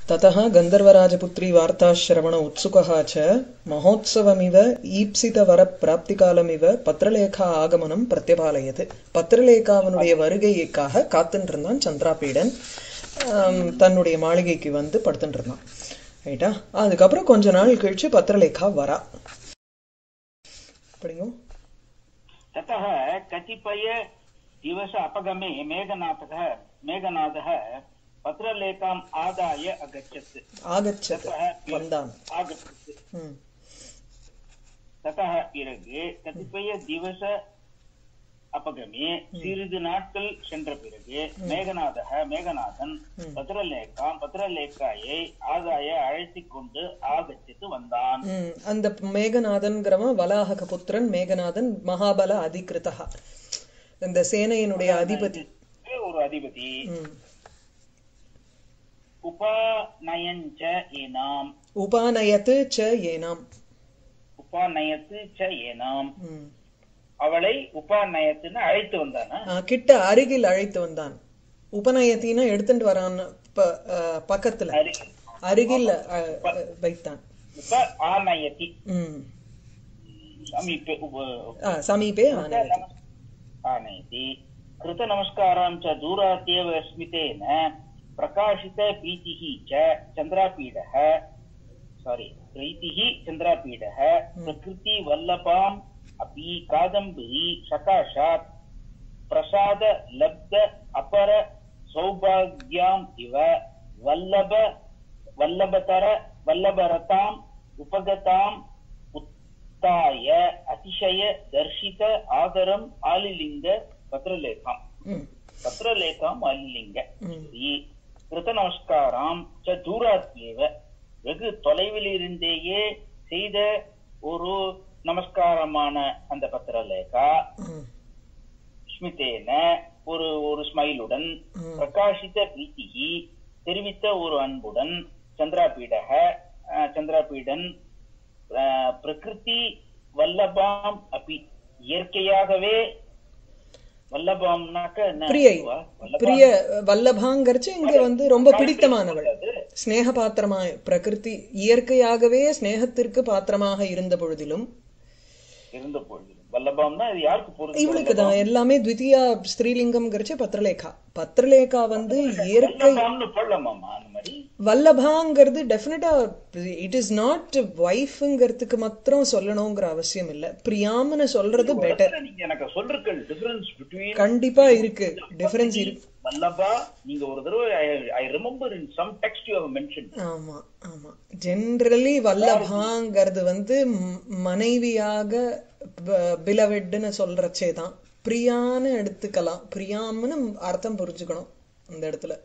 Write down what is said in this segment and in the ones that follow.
ततः गन्धर्वराजपुत्री वार्ताश्रवण उत्सुकः च महोत्सवमिव ஈப்சிதவரப்பிராப்திகாலமிவ பத்திரலேகா ஆகமனம் பிரத்யபாலயது பத்திரலேகாவனுடைய வருகைக்காக காத்துட்டு இருந்தான் சந்திராபீடன் ஆம், தன்னுடைய மாளிகைக்கு வந்து படுத்துட்டு இருந்தான் ரைட்டா அதுக்கப்புறம் கொஞ்ச நாள் கழிச்சு பத்திரலேகா வரா படிங்க ततः कतिपय दिवस अपगमे मेघनाथः मेघनाथः पत्रलेखाम् आदाय अगच्छत् ஆகச்சது வந்தான் आगच्छत् ம். ததः பிறகு கதிப்பய திவச அபகமே சிறிது நாட்கள் சென்ற பிறகு மேகநாதக மேகநாதன் பத்ரலேகாம் பத்ரலேக்காயை ஆதாய அழைத்துக் கொண்டு ஆகச்சித்து வந்தான் ம். அந்த மேகநாதன்கிறவன் வலாஹக புத்திரன் மேகநாதன் மகாபல அதிகிருதா இந்த சேனையினுடைய அதிபதி ஒரு அதிபதி ம். உபாநயஞ்ச ஏனாம் உபாநயத்து ச ஏனாம் உபாநயத்து ச ஏனாம் ம். அவளை உபாநயத்துன்னு அழைத்து வந்தானா ஆ, கிட்ட அருகில் அழைத்து வந்தான் உபநயத்தினா எடுத்துட்டு வரான் ப- ஆ, பக்கத்துல அருகில் அருகில் ஆ, ஆ, வைத்தான் உப ஆநயதி ம். சமீபே உப ஆ, சமீபே ஆனயதி आनयति कृतनमस्कारां च दूरात्येव स्मितेन प्रकाशितप्रीतिः च चन्द्रापीडः सारी प्रीतिः चन्द्रापीडः प्रकृतिवल्लभाम् अपि कादम्बरी सकाशात् प्रसादलब्ध अपर सौभाग्याम् इव वल्लभ वल्लभतर वल्लभरताम् उपगताम् उत्थाय अतिशय दर्शित आदरम् आलिलिङ्ग पत्रलेखाम् ம். पत्रलेखाम् आलिलिङ्ग ம். ஸ்ரீ கிருதநமஸ்காராம் ச தூராத்யேவ வெகு தொலைவில் இருந்தேயே செய்த ஒரு நமஸ்காரமான அந்த பத்திரலேகா ம். ஸ்மிதேன ஒரு ஒரு ஸ்மைலுடன் ம். பிரகாசித்த பிரீத்திகி தெரிவித்த ஒரு அன்புடன் சந்திராபீடக அஹ், சந்திராபீடன் அஹ், பிரகிருதி வல்லபாம் அப்பி இயற்கையாகவே வல்லபாம்னாக்க என்ன பிரியை அதுவா? வல்லபாம் பிரிய வல்லபாங்கரிச்சு இங்க வந்து ரொம்ப பிடித்தமானவள் அது ஸ்நேக பாத்திரமா பிரகிருதி இயற்கையாகவே ஸ்நேகத்திற்கு பாத்திரமாக இருந்த பொழுதிலும் இருந்த பொழுது வல்லபாம்னா இது யாருக்கு பொருள் இவளுக்கு தான் எல்லாமே த்விதியா ஸ்திரீலிங்கம்ங்கிறச்சு பத்திரலேகா பத்திரலேகா வந்து இயற்கை வல்லபாம்னு போடலாமாமா அந்த மாதிரி வல்லபாங்கிறது டெஃபினட்டா இட் இஸ் நாட் ஒய்ஃப்ங்கிறதுக்கு மாத்திரம் சொல்லணுங்கிற அவசியம் இல்ல பிரியாமனு சொல்றது பெட்டர் நீங்க எனக்கு சொல்றீர்கள் டிஃபரன்ஸ் பிட்வீன் கண்டிப்பா இருக்கு டிஃபரன்ஸ் இருக்கு வல்லபா நீங்க ஒரு தடவை I remember in some text you have mention ஆமா ஆமா ஜென்ரலி வல்லபாங்கிறது வந்து ம்- மனைவியாக பிலவெட்னு சொல்றச்சே தான் பிரியான்னு எடுத்துக்கலாம் பிரியாம்னு அர்த்தம் புரிஞ்சுக்கணும் அந்த இடத்துல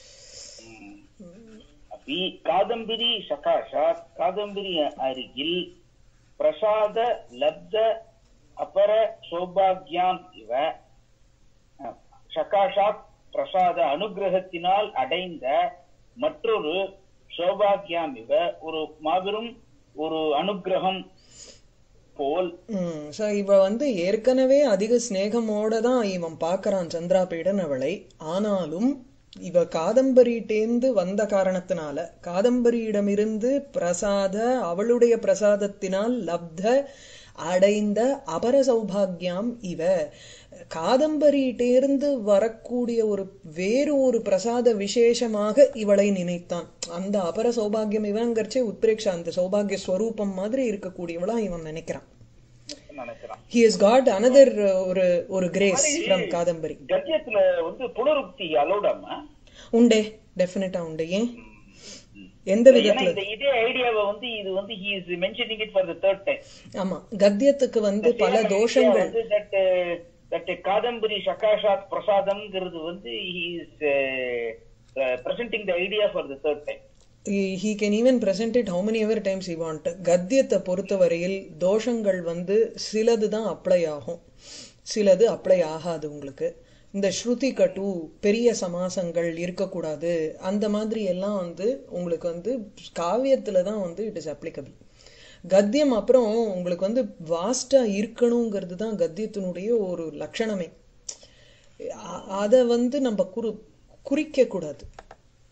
அப்படி காதம்பிரி சகாஷாத் காதம்பிரி அருகில் பிரசாத லப்த அபர சௌபாகியாம் இவ அஹ், சகாஷாத் பிரசாத அனுகிரகத்தினால் அடைந்த மற்றொரு சௌபாகியாம் இவ ஒரு மாபெரும் ஒரு அனுகிரகம் போல் ம் ஸோ இவ வந்து ஏற்கனவே அதிக சிநேகமோட தான் இவன் பார்க்கறான் சந்திராபீடன் அவளை ஆனாலும் இவ காதம்பரிட்டேந்து வந்த காரணத்தினால காதம்பரியிடமிருந்து பிரசாத அவளுடைய பிரசாதத்தினால் லப்த அடைந்த அபர சௌபாகியாம் இவ காதம்பரியிட்டேர்ந்து வரக்கூடிய ஒரு வேறு ஒரு பிரசாத விசேஷமாக இவளை நினைத்தான் அந்த அபர சௌபாகியம் இவங்கிறச்சே உத்பிரேக்ஷா அந்த சௌபாகிய ஸ்வரூபம் மாதிரி இருக்கக்கூடியவளா இவன் நினைக்கிறான் நினைக்கிறான் ஹி இஸ் காட் அனதர் ஒரு ஒரு கிரேஸ் ஃப்ரம் காதம்பரி கத்தியத்துல வந்து புனருக்தி அலோடாமா உண்டே டெஃபினட்டா உண்டு ஏன் எந்த ஏன்னா விதத்துல இந்த இதே ஐடியாவை வந்து இது வந்து he is mentioning it for the third time ஆமா கத்தியத்துக்கு வந்து பல தோஷங்கள் வந்து தட் தட் காதம்பரி சகாஷாத் பிரசாதம்ங்கிறது வந்து he is presenting the idea for the third time he can even present it how many ever times he want கத்தியத்தை பொறுத்தவரையில் தோஷங்கள் வந்து சிலது தான் அப்ளை ஆகும் சிலது அப்ளை ஆகாது உங்களுக்கு இந்த ஸ்ருதி கட்டு பெரிய சமாசங்கள் இருக்கக்கூடாது அந்த மாதிரி எல்லாம் வந்து உங்களுக்கு வந்து காவியத்துல தான் வந்து இட் இஸ் அப்ளிகபிள் கத்தியம் அப்புறம் உங்களுக்கு வந்து வாஸ்டா இருக்கணுங்கிறது தான் கத்தியத்தினுடைய ஒரு லட்சணமே அ- அத வந்து நம்ம குறி குறிக்க கூடாது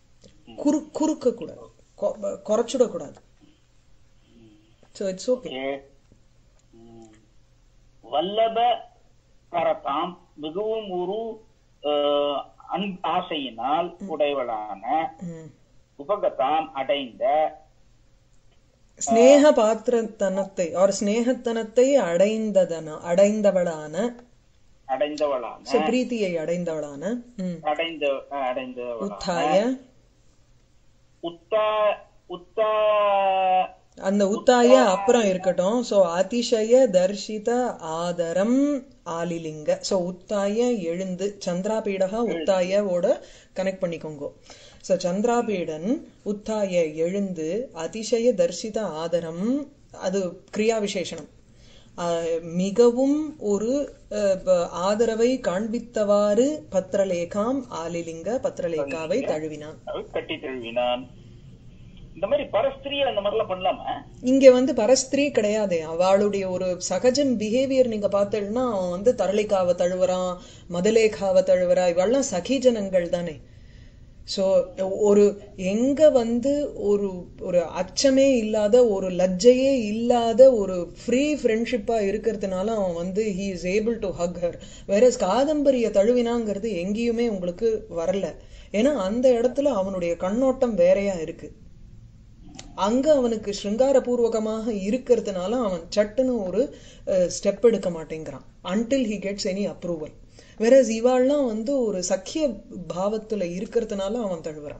குறு குறுக்க கூடாது கொ- குறைச்சுடக்கூடாது so it's okay okay hmm. வல்லப கரதாம் மிகவும் ஒரு அஹ், அன்- ஆசையினால் உடையவளான உபகதாம் அடைந்த ஸ்னேக பாத்திரத்தனத்தை ஆர் ஸ்னேகத்தனத்தை அடைந்ததன அடைந்தவளான அடைந்தவளான so பிரீத்தியை அடைந்தவளான ம். அடைந்த அடைந்தவளான உத்தாய உத்தா உத்தா அந்த உத்தாய அப்புறம் இருக்கட்டும் சோ அதிசய தர்ஷித ஆதரம் ஆலிலிங்க சோ உத்தாய எழுந்து சந்திராபீடகா உத்தாயோட கனெக்ட் பண்ணிக்கோங்க சோ சந்திராபீடன் உத்தாய எழுந்து அதிசய தர்ஷித ஆதரம் அது கிரியா விசேஷனம் ஆஹ் மிகவும் ஒரு அஹ், ப- ஆதரவை காண்பித்தவாறு பத்ரலேகாம் ஆலிலிங்க பத்ரலேகாவை தழுவினான் அவள் கட்டி தழுவினான் இந்த மாதிரி பரஸ்திரி அந்த மாதிரிலாம் பண்ணலாமா இங்க வந்து பரஸ்திரீ கிடையாதே அவளுடைய ஒரு சகஜன் பிஹேவியர் நீங்க பார்த்தீங்கன்னா அவன் வந்து தரளிக்காவை தழுவுறான் மதலேகாவை தழுவுறா இவெல்லாம் சகிஜனங்கள் தானே சோ ஒரு எங்க வந்து ஒரு ஒரு அச்சமே இல்லாத ஒரு லஜ்ஜையே இல்லாத ஒரு ஃப்ரீ ஃப்ரெண்ட்ஷிப்பா இருக்கிறதுனால அவன் வந்து he is able to hug her வேற காதம்பரிய தழுவினாங்கிறது எங்கேயுமே உங்களுக்கு வரல ஏன்னா அந்த இடத்துல அவனுடைய கண்ணோட்டம் வேறையா இருக்கு அங்க அவனுக்கு சிருங்காரபூர்வகமாக இருக்கிறதுனால அவன் சட்டுன்னு ஒரு ஸ்டெப் எடுக்க மாட்டேங்கிறான் until he gets any approval வேற இவாள்லாம் வந்து ஒரு சக்கிய பாவத்துல இருக்கிறதுனால அவன் தழுவுறான்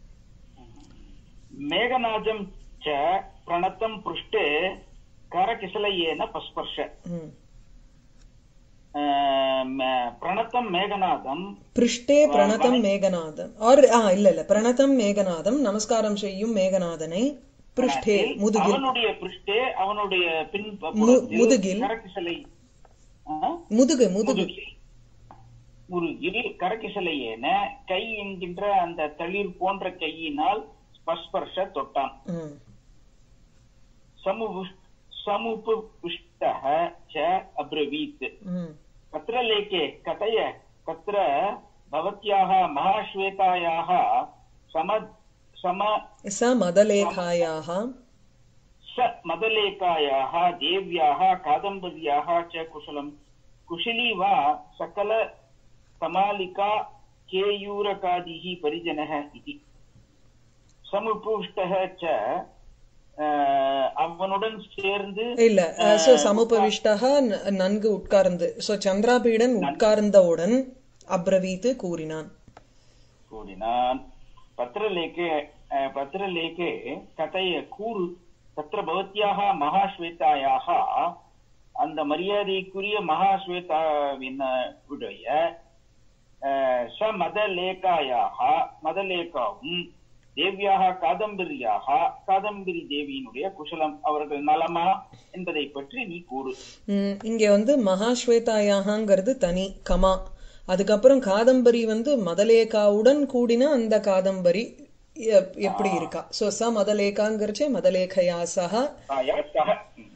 மேகநாஜம் ச பிரணத்தம் புஷ்டே கரகிசலையேன பஸ்பர்ஷ ம். அஹ், ம- பிரணத்தம் மேகநாதம் பிருஷ்டே பிரணதம் மேகநாதம் ஆர் ஆ இல்ல இல்ல பிரணதம் மேகநாதம் நமஸ்காரம் செய்யும் மேகநாதனை பிருஷ்டே முதுகில் அவனுடைய பிருஷ்டே அவனுடைய பின் முதுகில். கரகிசலை முதுகு முதுகு முதுகில் முருகில் கரகிசலையேன கை என்கின்ற அந்த தளிர் போன்ற கையினால் ஸ்பர்ஷ தொட்டான் ம். சமு சமுபுஷ்டः च अब्रवीत् ம். तत्र लेखे कथय तत्र भवत्याः महाश्वेतायाः सम सम ச மதலேகாயாக स मदलेखायाः देव्याः कादम्बर्याः च कुशलम् कुशली वा सकल कमालिका केयूरकादिः परिजनः इति समुपृष्टः च அஹ், அவனுடன் சேர்ந்து இல்ல சோ சமுபவிஷ்டக ந- நன்கு உட்கார்ந்து சோ சந்திராபீடன் உட்கார்ந்தவுடன் அப்ரவீத்து கூறினான் கூறினான் பத்திரலேखे அஹ், பத்திரலேखे கதைய கூறு தத்திர பவத்யாக மகாஸ்வேதாயாக அந்த மரியாதைக்குரிய மகாஸ்வேதாவின் உடைய அஹ், ச மதலேகாயாக மதலேகாவும் தேவியாக காதம்பரியாக காதம்பரி தேவியினுடைய குஷலம் அவர்கள் நலமா என்பதை பற்றி நீ கூறு ம், இங்க வந்து மகாஸ்வேதாயாகங்கிறது தனி கமா அதுக்கப்புறம் காதம்பரி வந்து மதலேகாவுடன் கூடின அந்த காதம்பரி எ- எப்படி இருக்கா சோ ச மதலேகாங்கிறச்சே மதலேகையா சக ஆயா சக ம்.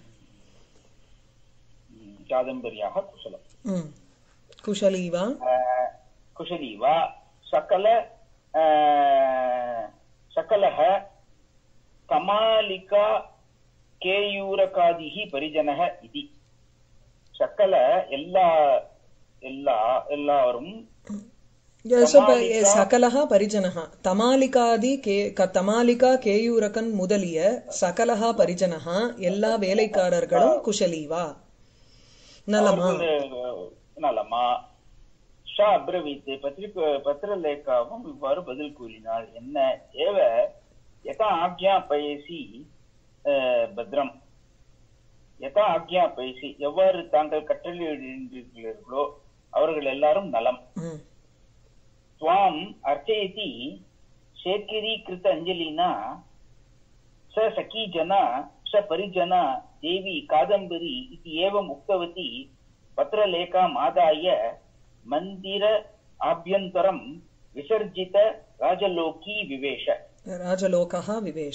ம், காதம்பரியாக குஷலம் ம், குஷலீவா अह, कुशली वा सकल अह, सकलः कमालिका केयूरकादिः परिजनः इति सकल எல்லா எல்லா எல்லாரும் So, ப- சகலஹ பரிஜனஹ தமாலிகாதி கே க- தமாலிகா கேயூரகன் முதலிய சகலஹ பரிஜனஹ எல்லா வேலைக்காரர்களும் குஷலீவா நலமா அவர்கள், நலமா ஷா அப்ரவீத் பத்திரிக பத்திரலேகாவும் இவ்வாறு பதில் கூறினாள் என்ன ஏவ யதா ஆக்யா பயசி பத்ரம் யதா ஆக்யா பயசி எவ்வாறு தாங்கள் கட்டளையிடுகிறீர்களோ அவர்கள் எல்லாரும் நலம் ம், त्वाम् अर्चयति शेखरीकृत अञ्जलिना स सखी जना स परिजना देवी कादम्बरी इति एवम् उक्तवती पत्रलेखाम् आदाय मन्दिर आभ्यन्तरं विसर्जित राजलोकी विवेश ராஜலோகா விவேஷ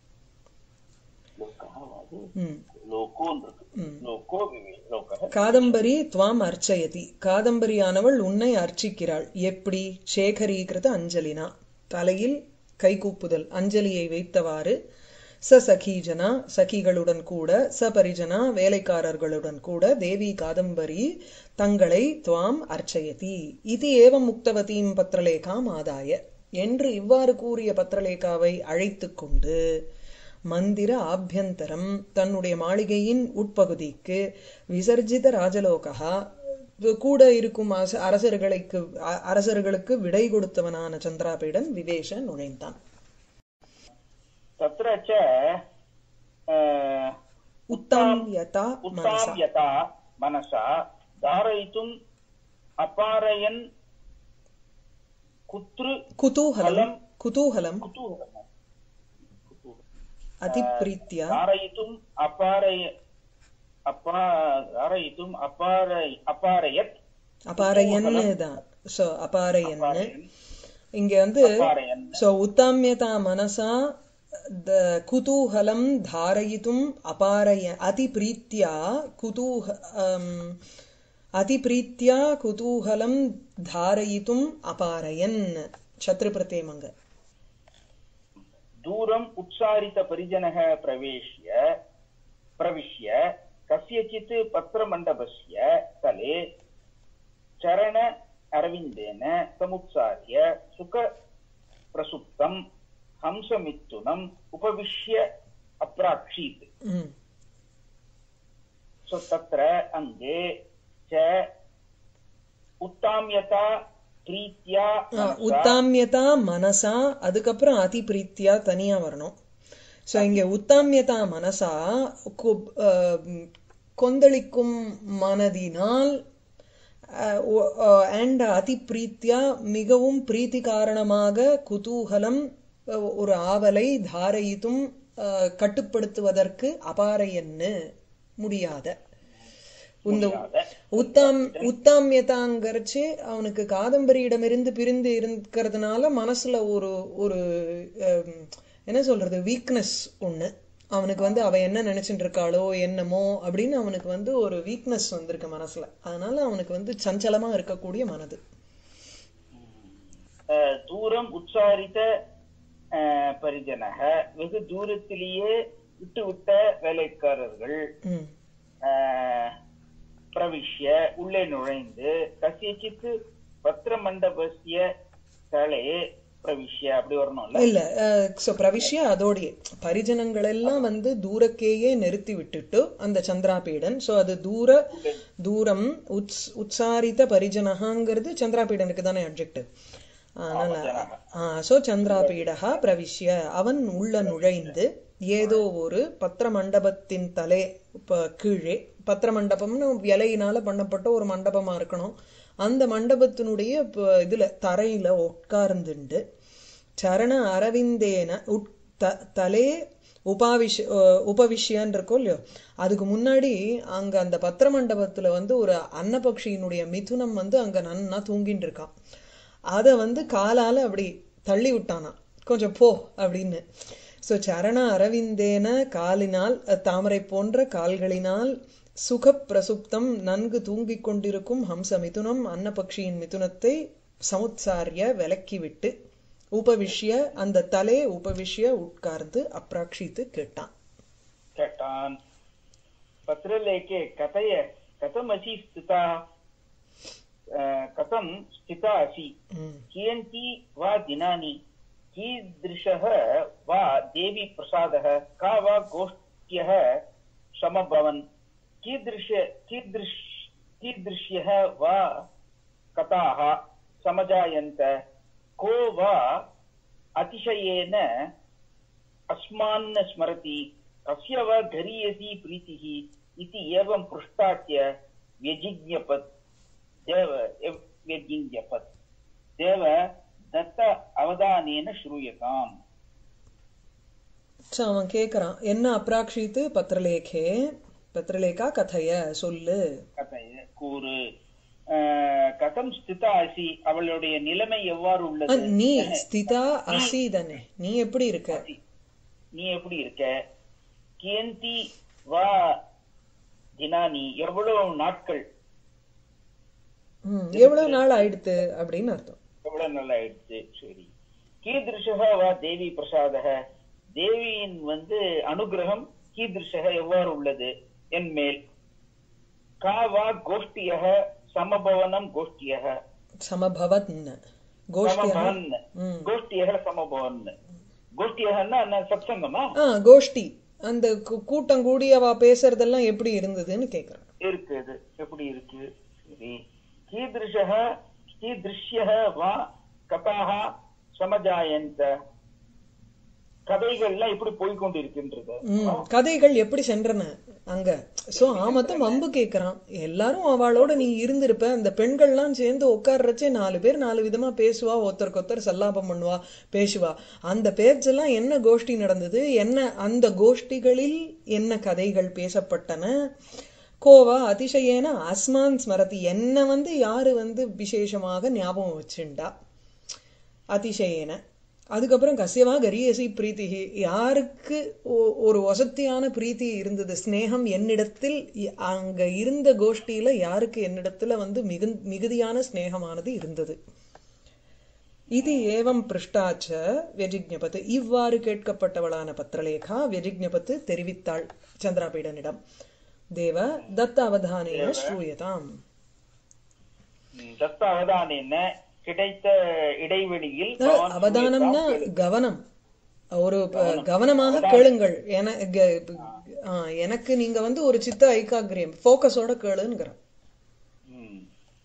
लोकः वा அது? ம், लोको இருக்கு. ம். लोको विवेश लोकः காதம்பரி துவாம் அர்ச்சயதி காதம்பரியானவள் உன்னை அர்ச்சிக்கிறாள் எப்படி சேகரீகிருத அஞ்சலினா தலையில் கைகூப்புதல் அஞ்சலியை வைத்தவாறு ச சகீஜனா சகிகளுடன் கூட ச பரிஜனா வேலைக்காரர்களுடன் கூட தேவி காதம்பரி தங்களை துவாம் அர்ச்சயதி இது ஏவம் முக்தவதீம் பத்ரலேகாம் ஆதாய என்று இவ்வாறு கூறிய பத்ரலேகாவை அழைத்துக் கொண்டு மந்திர ஆபியந்தரம் தன்னுடைய மாளிகையின் உட்பகுதிக்கு விசர்ஜித ராஜலோகா கூட இருக்கும் அரச- அரசர்களுக்கு அ- அரசர்களுக்கு விடை கொடுத்தவனான சந்திராபீடன் விவேஷ நுழைந்தான் तत्र च अ, உத்தாம்யதா மனசா उत्ताम्यता मनसा धारयितुम् अपारयन् कुत्र குதூகலம் குதூகலம் कुतूहलम् அதிப்ரீத்யா धारयितुम् अपारय अपा धारयितुम् अपारय अपारयत् அபாரயன்னு தான் சோ அபாரயன்னு अपारयन् இங்க வந்து अपारयन् சோ உத்தாமியதா மனசா த குதூகலம் தாரயித்தும் அபாரய அதிப்ரீத்யா குதூக அம், அதிப்ரீத்யா குதூகலம் தாரயித்தும் அபாரயன் சத்ருபிரத்தேமங்க दूरम् उत्सारितपरिजनः प्रवेश्य प्रविश्य कस्यचित् पत्रमण्डपस्य तले चरण अरविन्देन समुत्सार्य सुखप्रसुप्तम् हंसमिथुनम् उपविश्य अप्राक्षीत् ம் सो तत्र अङ्गे च उत्ताम्यता प्रीत्या ஆ, मनसा உத்தாமியதா மனசா அதுக்கப்புறம் அதிபிரீத்தியா தனியா வரணும் சோ இங்க உத்தாமியதா மனசா கு- ஆம், கொந்தளிக்கும் மனதினால் அண்ட் அதிபிரீத்தியா மிகவும் பிரீத்தி காரணமாக குதூகலம் அஹ், ஒரு ஆவலை தாரயித்தும் அஹ், கட்டுப்படுத்துவதற்கு அபாரையன்னு முடியாத இந்த முடியாத உத்தாம் உத்தாமியதாங்கிறச்சு அவனுக்கு காதம்பரியிடமிருந்து பிரிந்து இருக்கிறதுனால மனசுல ஒரு ஒரு ஹம், என்ன சொல்றது வீக்னஸ் ஒண்ணு அவனுக்கு வந்து அவ என்ன நினைச்சிட்டு இருக்காளோ என்னமோ அப்படின்னு அவனுக்கு வந்து ஒரு வீக்னஸ் வந்திருக்கு மனசுல அதனால அவனுக்கு வந்து சஞ்சலமா இருக்கக்கூடிய மனது அஹ், தூரம் உச்சாரித்த அஹ், பரிஜனக வெகு தூரத்திலேயே விட்டுவிட்ட வேலைக்காரர்கள் ம் அஹ், பிரவிஷ்ய உள்ளே நுழைந்து கசியச்சித்து பத்திர மண்டபசிய தலே பிரவிஷ்ய அப்படி வரணும்ல இல்ல சோ பிரவிஷ்ய அதோடைய பரிஜனங்கள் எல்லாம் வந்து தூரக்கேயே நிறுத்தி விட்டுட்டு அந்த சந்திராபீடன் சோ அது தூர தூரம் உத்ஸ் உத்சாரித பரிஜனகாங்கிறது சந்திராபீடனுக்கு தானே அப்ஜெக்டிவ் அதனால சோ சந்திராபீடகா பிரவிஷ்ய அவன் உள்ள நுழைந்து ஏதோ ஒரு பத்திர மண்டபத்தின் தலை இப்ப கீழே பத்திர மண்டபம்னு இலையினால பண்ணப்பட்ட ஒரு மண்டபமா இருக்கணும் அந்த மண்டபத்தினுடைய ப- இதுல தரையில உட்கார்ந்துண்டு சரண அரவிந்தேன உட் த- தலே உபாவிஷ அஹ் உபவிஷ்யான்னு இருக்கோ இல்லையோ அதுக்கு முன்னாடி அங்க அந்த பத்திர மண்டபத்துல வந்து ஒரு அன்னபக்ஷியினுடைய மிதுனம் வந்து அங்க நன்னா தூங்கிட்டு இருக்கான் அத வந்து காலால அப்படி தள்ளி விட்டானாம் கொஞ்சம் போ அப்படின்னு சோ சரண அரவிந்தேன காலினால் அஹ், தாமரை போன்ற கால்களினால் சுக பிரசுப்தம் நன்கு தூங்கிக் கொண்டிருக்கும் ஹம்ச மிதுனம் அன்னபக்ஷியின் மிதுனத்தை சமுத்சாரிய விலக்கிவிட்டு உபவிஷ்ய அந்த தலே உபவிஷ்ய உட்கார்ந்து அப்ராட்சித்து கேட்டான் கேட்டான் பத்திரலேகே கதய கதமசி ஸ்திதா அஹ், கதம் ஸ்திதா அசி ம். कियन्ति वा दिनानि कीदृशः वा देवी प्रसादः का वा गोष्ठ्यः समभवन् कीदृश कीदृश कीदृश्यः वा कथाः समजायन्त को वा अतिशयेन अस्मान् स्मरति कस्य वा गरीयसी प्रीतिः इति एवं पृष्टाच्य व्यजिज्ञपत् देव व्यजिज्ञपत् देव दत्त அவதானேன ஸ்ரூயதாம் சோ அவன் கேக்குறான் என்ன அப்ராட்சித்து பத்திரலேகே பத்திரலேகா கதைய சொல்லு கதைய கூறு அஹ், கதம் ஸ்திதா அசி அவளுடைய நிலைமை எவ்வாறு அஹ், உள்ளது நீ ஸ்திதா அசி தானே நீ எப்படி இருக்க நீ எப்படி இருக்க கியந்தி வா தினானி எவ்வளவு நாட்கள் ம், எவ்வளவு நாள் ஆயிடுத்து அப்படின்னு அர்த்தம் எவ்வளவு நாள் ஆயிடுச்சு சரி கீதிருஷக வா தேவி பிரசாதக தேவியின் வந்து அனுகிரகம் கீதிருஷக எவ்வாறு உள்ளது என் மேல் கா வா கோஷ்டியக சமபவனம் கோஷ்டியக சமபவன் கோஷ்டியா சமபவன் ம். கோஷ்டியக சமபவன் கோஷ்டியகன்னா என்ன சத்சங்கமா ஆ கோஷ்டி அந்த கூ- கூட்டம் கூடி அவ பேசுறதெல்லாம் எப்படி இருந்ததுன்னு கேக்குறேன் இருக்குது எப்படி இருக்கு சரி கீதிருஷக கீதிருஷ்ய வா கதாக சமஜாயந்த கதைகள்லாம் எப்படி போய்கொண்டு இருக்கின்றது ம் கதைகள் எப்படி சென்றன அங்க சோ ஆமத்தும் வம்பு கேக்குறான் எல்லாரும் அவளோட நீ இருந்திருப்ப அந்த பெண்கள்லாம் சேர்ந்து உட்கார்றச்சே நாலு பேர் நாலு விதமா பேசுவா ஒருத்தருக்கு ஒருத்தர் சல்லாபம் பண்ணுவா பேசுவா அந்த பேச்செல்லாம் என்ன கோஷ்டி நடந்தது என்ன அந்த கோஷ்டிகளில் என்ன கதைகள் பேசப்பட்டன கோவா அதிசயேன அஸ்மான் ஸ்மரதி என்ன வந்து யாரு வந்து விசேஷமாக ஞாபகம் வச்சுண்டா அதிசயேன அதுக்கப்புறம் கசியவா கரியசி பிரீத்தி யாருக்கு ஒ- ஒரு வசத்தியான பிரீத்தி இருந்தது ஸ்நேகம் என்னிடத்தில் இ- அங்க இருந்த கோஷ்டியில யாருக்கு என்னிடத்துல வந்து மிகு மிகுதியான ஸ்நேகமானது இருந்தது இது ஏவம் பிருஷ்டாச்ச வெஜிக்ஞபத்து இவ்வாறு கேட்கப்பட்டவளான பத்திரலேகா வெஜிக்ஞபத்து தெரிவித்தாள் சந்திராபீடனிடம் தேவ தத்த அவதானேன ஸ்ரூயதாம் ம், தத்த அவதானேன கிடைத்த இடைவெளியில் அஹ், பவான் அவதானம்னா சூரியதாம் கவனம் ஒரு அஹ், கவனமாக கேளுங்கள் என க- ஆ, எனக்கு நீங்க வந்து ஒரு சித்த ஐக்காகிரியம் போக்கஸோட கேளுங்கிற ம்.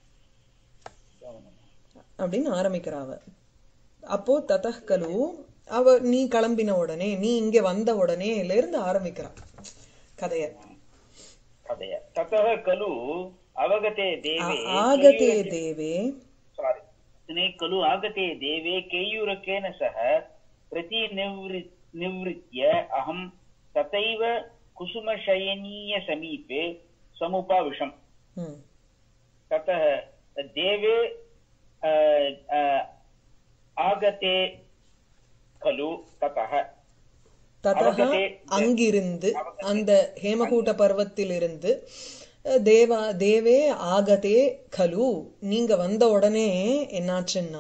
அப்படின்னு ஆரம்பிக்கிறாவ அப்போ ததः கலு அவ நீ கிளம்பின உடனே நீ இங்க வந்த உடனேல இருந்து ஆரம்பிக்கிறா கதைய கதைய தத்தः खलु அவகதே தேவே ஆகதே தேவே सारी स्नेह खलु आगते देवे केयूरकेन सह प्रतिनिवृ निवृत्य अहं तथैव कुसुमशयनीयसमीपे समुपाविशम् ம் ततः देवे अ, अ, आगते खलु ततः ததா அவகதே அங்கிருந்து அந்த ஹேமகூட்ட பர்வத்திலிருந்து அஹ், தேவா தேவே ஆகதே கலு நீங்க வந்த உடனே என்னாச்சுன்னா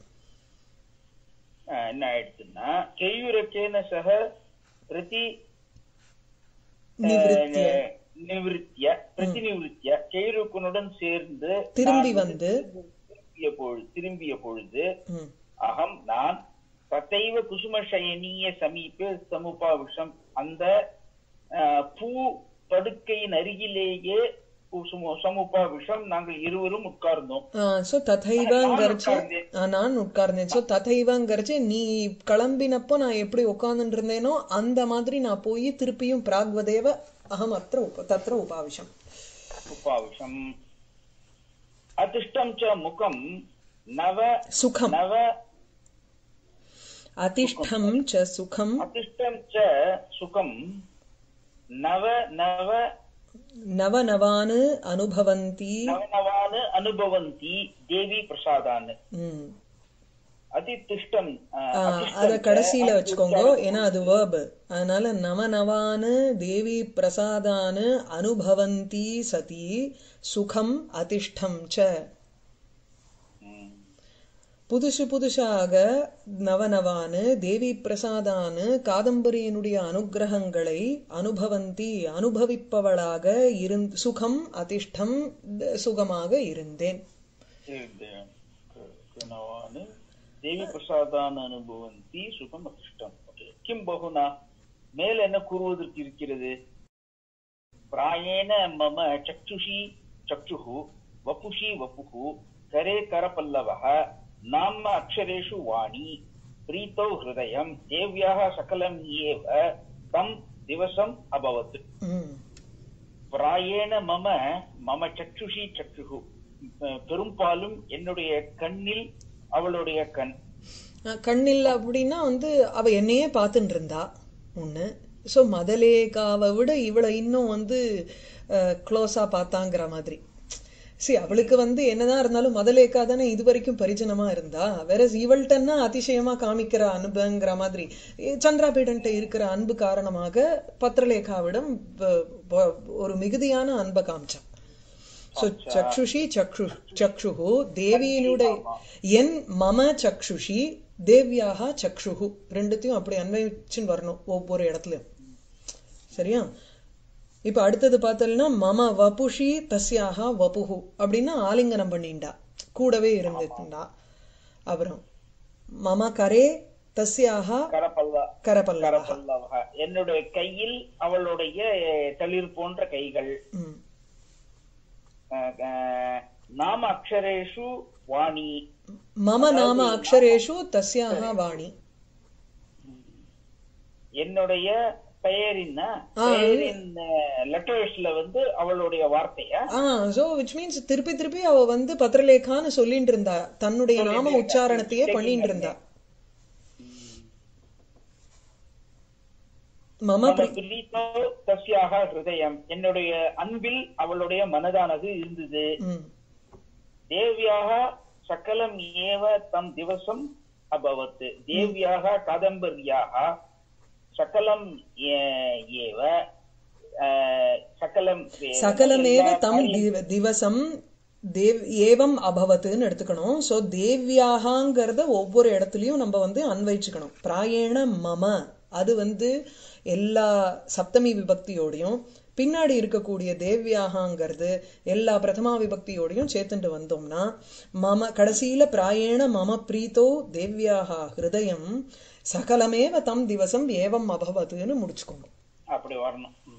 அ, என்ன ஆயிடுச்சுன்னா கேயூரக்கேன சக பிரதி நிவிருத்திய நிவிருத்திய பிரதிநிவிருத்திய கேயூருக்கனுடன் சேர்ந்து திரும்பி நான் வந்து திரும்பிய பொழுது திரும்பிய பொழுது ம், அகம் நான் தத்தைவ குசுமசயனிய சமீப சமுபாவிஷம் அந்த அஹ், பூ படுக்கையின் அருகிலேயே குசும- சமுபாவிஷம் நாங்கள் இருவரும் உட்கார்ந்தோம் ஆ, சோ ததைவங்கரிச்சு ஆ, நான் உட்கார்ந்தேன் சோ ததைவங்கரிச்சு நீ கிளம்பினப்போ நான் எப்படி உட்கார்ந்துட்டு இருந்தேனோ அந்த மாதிரி நான் போய் திருப்பியும் பிராக்வதேவ அகம் அத்திர உப தத்திர உபாவிஷம் உபாவிஷம் அதிஷ்டம் ச முகம் நவ சுகம் நவ அதிஷ்டம் ச சுகம் அதிஷ்டம் ச சுகம் நவ நவ நவநவானு அனுபவந்தி நவனவான் அனுபவந்தி தேவி பிரசாதான் ம். அதிதிஷ்டம் அஹ், ஆ, அதிஷ்டம் அத ச கடைசியில வச்சுக்கோங்க ஏன்னா அது வேர்பு அதனால நவநவானு தேவி பிரசாதானு அனுபவந்தி சதி சுகம் அதிஷ்டம் ச ம். புதுசு புதுசாக நவநவானு தேவி பிரசாதானு காதம்பரியினுடைய அனுக்கிரகங்களை அனுபவந்தி அனுபவிப்பவளாக இருந் சுகம் அதிஷ்டம் த- சுகமாக இருந்தேன் இருந்தேன். நவான் தேவி பிரசாதான் அனுபவந்தி சுகம் அதிஷ்டம் Okay. கிம் பகுனா மேல் என்ன கூறுவதற்கு இருக்கிறது பிராயேன மம சக்ஷுஷி சக்ஷுः வபுஷி வபுः கரே கரபல்லவः நாம அக்ஷரேஷு வாணி பிரீத்தௌ ஹிருதயம் தேவ்யாः சகலம் ஏவ தம் திவசம் அபவத் ம். பிராயேன மம மம சக்ஷுஷி சக்ஷுகு அஹ் பெரும்பாலும் என்னுடைய கண்ணில் அவளுடைய கண் அஹ் கண்ணில் அப்படின்னா வந்து அவ என்னையே பார்த்துட்டு இருந்தா ஒண்ணு சோ மதலேகாவை விட இவளை இன்னும் வந்து க்ளோஸா பார்த்தாங்கிற மாதிரி சரி அவளுக்கு வந்து என்னதான் இருந்தாலும் மதலேகா தானே இது வரைக்கும் பரிஜனமா இருந்தா வேற இவள்கிட்டன்னா அதிசயமா காமிக்கிற அனுபவங்கிற மாதிரி எ, சந்திராபீடன்ட்ட இருக்கிற அன்பு காரணமாக பத்ரலேகாவிடம் வ- வ- ஒரு மிகுதியான அன்பை காமிச்சான் சோ சக்ஷுஷி சக்ஷு சக்ஷுஹு தேவியினுடைய என் மம சக்ஷுஷி தேவ்யாகா சக்ஷுகு ரெண்டுத்தையும் அப்படி அன்வயிச்சுன்னு வரணும் ஒவ்வொரு இடத்துலயும் சரியா இப்ப அடுத்தது பார்த்தோம்னா மம வபுஷி தஸ்யாகா வபுகு அப்படின்னா ஆலிங்கனம் பண்ணிண்டா கூடவே இருந்துட்டா அப்புறம் மம கரே தஸ்யாகா கரப்பல்லா கரபல்லவா கரப்பல்லவா என்னுடைய கையில் அவளுடைய தளிர் போன்ற கைகள் ம் அஹ், அஹ், நாம அக்ஷரேஷு வாணி மம நாம அக்ஷரேஷு தஸ்யாகா வாணி என்னுடைய பெயரின் ஆ, பெயரின் லெட்டர்ஸ்ல வந்து அவளுடைய வார்த்தைய ஆ சோ விச் மீன்ஸ் திருப்பி திருப்பி அவ வந்து பத்திரலேகான்னு சொல்லிட்டு இருந்தா தன்னுடைய நாம உச்சாரணத்தையே பண்ணிட்டு இருந்தா மம மம பிரி- பிரீத்தோ தஸ்யாக ஹிருதயம் என்னுடைய அன்பில் அவளுடைய மனதானது இருந்தது ம் தேவியாக சகலம் ஏவ தம் திவசம் அபவத் தேவியாக காதம்பரியாக சகலம் ஏ- ஏவ அஹ், சகலம் ஏவ சகலமேவ எல்லா தம் காரியம் திவ- திவசம் தேவ் ஏவம் அபவத்துன்னு எடுத்துக்கணும் சோ தேவ்யாகாங்கிறத ஒவ்வொரு இடத்துலயும் நம்ம வந்து அன்வைச்சுக்கணும் பிராயேண மம அது வந்து எல்லா சப்தமி விபக்தியோடையும் பின்னாடி இருக்கக்கூடிய தேவ்யாகாங்கிறது எல்லா பிரதமா விபக்தியோடையும் சேர்த்துட்டு வந்தோம்னா மம கடைசியில பிராயேண மம பிரீத்தோ தேவ்யாகா ஹிருதயம் சகலமேவ தம் திவசம் ஏவம் அபவத்துன்னு முடிச்சுக்கோங்க அப்படி வரணும் ம்.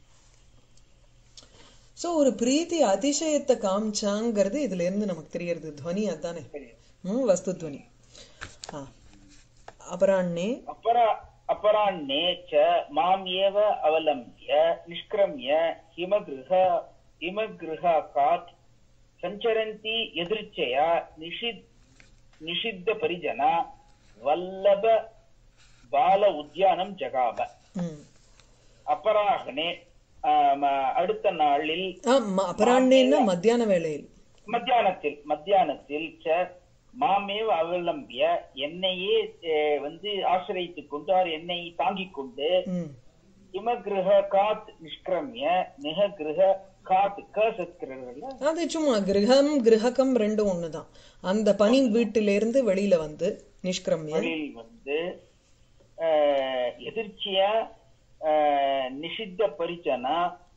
சோ ஒரு பிரீத்தி அதிசயத்தை காமிச்சாங்கிறது இதுல இருந்து நமக்கு தெரியறது துவனி அதானே சரி. ம் வஸ்து துவனி ஆ அபராண்ணே अपरा अपराह्णे च माम् एव अवलम्ब्य निष्क्रम्य हिमगृह हिमगृहात् सञ्चरन्ती यदृच्छया निषिद् निषिद्धपरिजना वल्लभ बाल उद्यानं जगाम ம் अपराह्णे ஆம், அடுத்த நாளில் ஆ ம- அபராண்ணேன்னா மத்தியான வேளையில் மத்தியானத்தில் மத்தியானத்தில் ச மாமேவ அவலம்பிய என்னையே அஹ், வந்து ஆசிரியத்துக் கொண்டு அவர் என்னை தாங்கிக் கொண்டு ம் இமகிருஹ காத் நிஷ்கிரமிய நிக கிருஹ காத் க சத்கிறர்கள் அது சும்மா கிரகம் கிரககம் ரெண்டும் ஒண்ணுதான் அந்த பனி வீட்டிலிருந்து வெளியில வந்து நிஷ்கிரமிய வெளியில் வந்து அஹ், எதிர்ச்சியா அஹ், நிஷித்த பரிச்சனா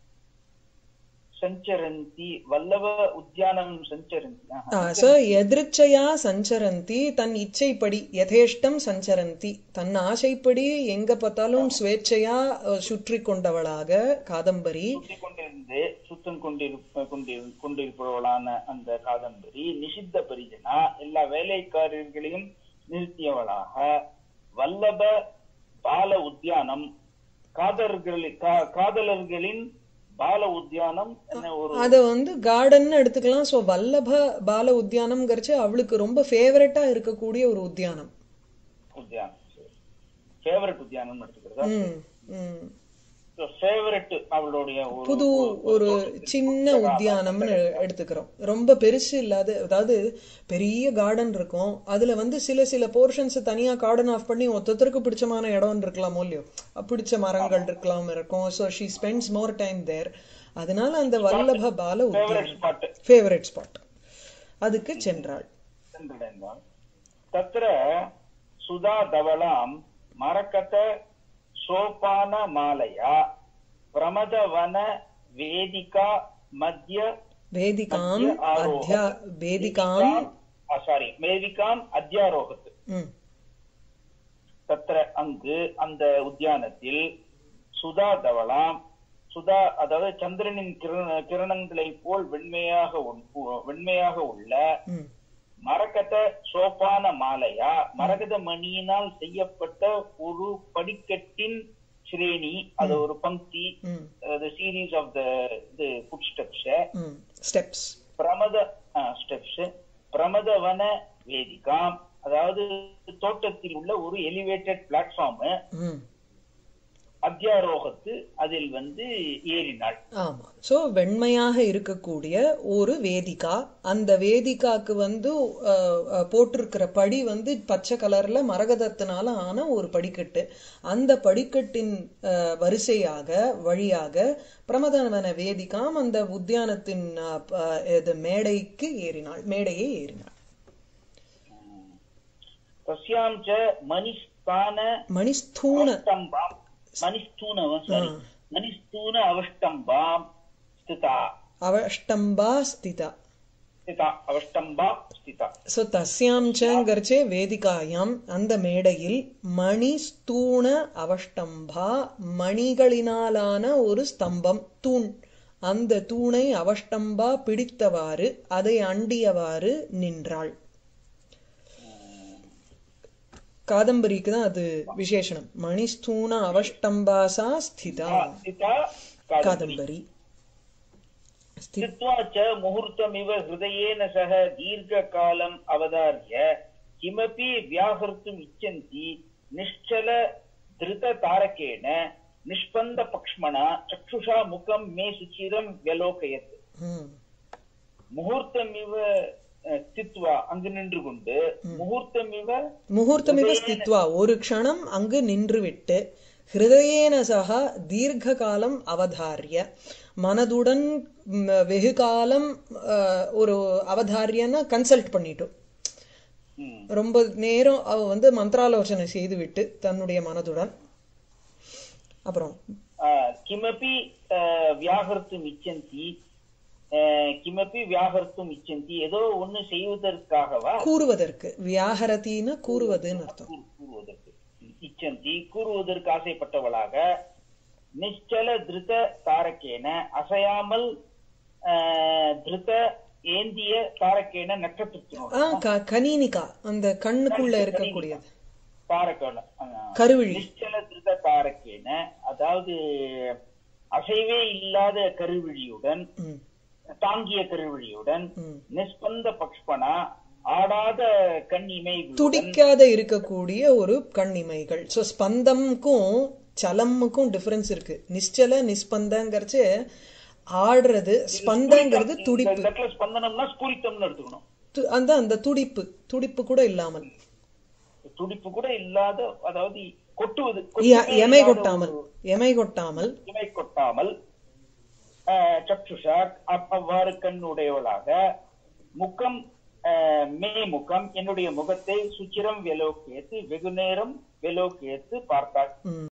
சஞ்சரந்தி வல்லவ உத்தியானம் சஞ்சரந்தி ஆஹா. சோ எதிர்ச்சையா சஞ்சரந்தி தன் இச்சைப்படி யதேஷ்டம் சஞ்சரந்தி தன் ஆசைப்படி எங்க பார்த்தாலும் சுவேட்சையா அஹ், சுற்றி கொண்டவளாக காதம்பரி சுத்திக் கொண்டிருந்து சுத்தம் கொண்டிருப்ப கொண்டிரு கொண்டிருப்பவளான அந்த காதம்பரி நிஷித்த பரிஜனா எல்லா வேலைக்காரர்களையும் நிறுத்தியவளாக வல்லப பால உத்தியானம் காதலர்கள் கா- காதலர்களின் பால உத்தியானம் என்ன ஒரு அத வந்து கார்டன் எடுத்துக்கலாம் சோ வல்லப பால உத்தியானம்ங்கிறச்சு அவளுக்கு ரொம்ப ஃபேவரட்டா இருக்கக்கூடிய ஒரு உத்தியானம் உத்தியானம் ஃபேவரட் உத்தியானம் எடுத்துக்கிறதா ம் ம் ஃபேவரட் அவளுடைய ஒரு புது ஒரு சின்ன உத்தியானம்னு எடுத்துக்கிறோம் ரொம்ப பெருசு இல்லாத அதாவது பெரிய கார்டன் இருக்கும் அதுல வந்து சில சில போர்ஷன்ஸ் தனியா கார்டன் ஆஃப் பண்ணி ஒருத்தருக்கு பிடிச்சமான இடம் இருக்கலாமோ இல்லையோ பிடிச்ச மரங்கள் இருக்கலாம் இருக்கும் so she spends more time there அதனால அந்த வல்லப பால ஃபேவரட் உத்தியானம் ஸ்பாட் ஃபேவரட் ஸ்பாட் அதுக்கு சென்றாள் சென்றடைந்தாள் தத்ர சுதா தவளாம் மரகத சோபான மாலயா பிரமதவன வேதிகா மத்திய வேதிகாம் அத்தியா வேதிகாம் சாரி வேதிகாம் அத்தியாரோகத்து ம் தத்ர அங்கு அந்த உத்தியானத்தில் சுதா தவளாம் சுதா அதாவது சந்திரனின் கிரண கிரணங்களை போல் வெண்மையாக உள்- வெண்மையாக உள்ள ம் மரகத சோபான மாலையா மரகத மணியினால் செய்யப்பட்ட ஒரு படிக்கட்டின் ஸ்ரேணி அது ஒரு பங்கி ம் the series of the the footsteps ம் ஸ்டெப்ஸ் பிரமத ஸ்டெப்ஸ் பிரமதவன வேதிகாம் அதாவது தோட்டத்தில் உள்ள ஒரு எலிவேட்டட் பிளாட்ஃபார்ம் ம் அத்தியாரோகத்து அதில் வந்து ஏறினாள் ஆமா சோ வெண்மையாக இருக்கக்கூடிய ஒரு வேதிகா அந்த வேதிகாக்கு வந்து அஹ், அஹ், போட்டிருக்கிற படி வந்து பச்சை கலர்ல மரகதத்தினால ஆன ஒரு படிக்கட்டு அந்த படிக்கட்டின் அஹ், வரிசையாக வழியாக பிரமதவன வேதிகாம் அந்த உத்தியானத்தின் அஹ், ப- இது மேடைக்கு ஏறினாள் மேடையை ஏறினாள் तस्यां च मणिस्थान மணிஸ்தூண अवष्टम्बां मणिस्थून सारी ஆ. मणिस्थून अवष्टम्बां स्थिता அவஷ்டம்பா ஸ்திதா स्थिता अवष्टम्बा स्थिता ஸோ தஸ்யாம் சங்கர்ச்சே வேதிகாயாம் அந்த மேடையில் மணி ஸ்தூண அவஷ்டம்பா மணிகளினாலான ஒரு ஸ்தம்பம் தூண் அந்த தூணை அவஷ்டம்பா பிடித்தவாறு அதை அண்டியவாறு நின்றாள் காதம்பரிக்கு தான் அது விசேஷனம் மணிஸ்தூண அவஷ்டம்பாசா ஸ்திதா स्थिता कादम्बरी காதம்பரி ஸ்தி- स्थित्वा च मुहूर्तमिव हृदयेन सह दीर्घकालम् अवधार्य किमपि व्याहर्तुम् इच्छन्ति निश्चल धृततारकेण निष्पन्दपक्ष्मणा चक्षुषा मुखं मे सुचिरं व्यलोकयत् ம். முகூர்த்தமிவ அஹ், ஸ்தித்வா அங்கு நின்று கொண்டு முகூர்த்தமிவ முகூர்த்தமிவ ஸ்தித்வா ஒரு க்ஷணம் அங்கு நின்றுவிட்டு ஹிருதயேன சகா தீர்க்க காலம் அவதாரிய மனதுடன் ம், வெகு காலம் அஹ், ஒரு அவதாரியன்னா கன்சல்ட் பண்ணிட்டோம் ம், ரொம்ப நேரம் அவ வந்து மந்திராலோசனை செய்துவிட்டு தன்னுடைய மனதுடன் அப்புறம் அஹ், கிமபி அஹ், வியாகர்த்தும் இச்சந்தி அஹ், கிமபி வியாகர்த்தும் இச்சந்தி ஏதோ ஒண்ணு செய்வதற்காகவா கூறுவதற்கு வியாகரத்தின்னு கூறுவதுன்னு அர்த்தம் கூறு- கூறுவதற்கு இச்சந்தி கூறுவதற்கு ஆசைப்பட்டவளாக நிச்சல திருத தாரக்கேன அசையாமல் ஆஹ், திருத ஏந்திய தாரக்கேன நட்சத்திரத்தினோட ஆ க- கனீனிகா அந்த கண்ணுக்குள்ள இருக்கக்கூடியது தாரக்கேன ஆஹ், கருவிழி நிச்சல திருத தாரக்கேன அதாவது அசைவே இல்லாத கருவிழியுடன் ம், தாங்கிய கருவிழியுடன் ம். நிஸ்பந்த பக்ஷ்பனா ஆடாத கண் இமைகளுடன் துடிக்காத இருக்கக்கூடிய ஒரு கண்ணிமைகள் ஸோ ஸ்பந்தம்க்கும் சலம்முக்கும் டிஃபரன்ஸ் இருக்கு நிశ్చல நிஸ்பந்தங்கிறச்சு ஆடுறது ஸ்பந்தங்கிறது இந்த துடிப்பு இடத்துல ஸ்பந்தனம்னா ஸ்பூரித்தம்னு எடுத்துக்கணும் து- அந்த அந்த துடிப்பு துடிப்பு கூட இல்லாமல் துடிப்பு கூட இல்லாத அதாவது கொட்டுவது எ- கொட்டுவே எமை இல்லாத கொட்டாமல் ஒரு எமை கொட்டாமல் இமை கொட்டாமல் ஆஹ், சக்ஷுஷா அப்- அவ்வாறு கண் உடையவளாக முகம் ஆஹ், மே முகம் என்னுடைய முகத்தை சுச்சிரம் வெலோக்கேத்து வெகு நேரம் வெலோக்கேத்து பார்த்தாள் ம்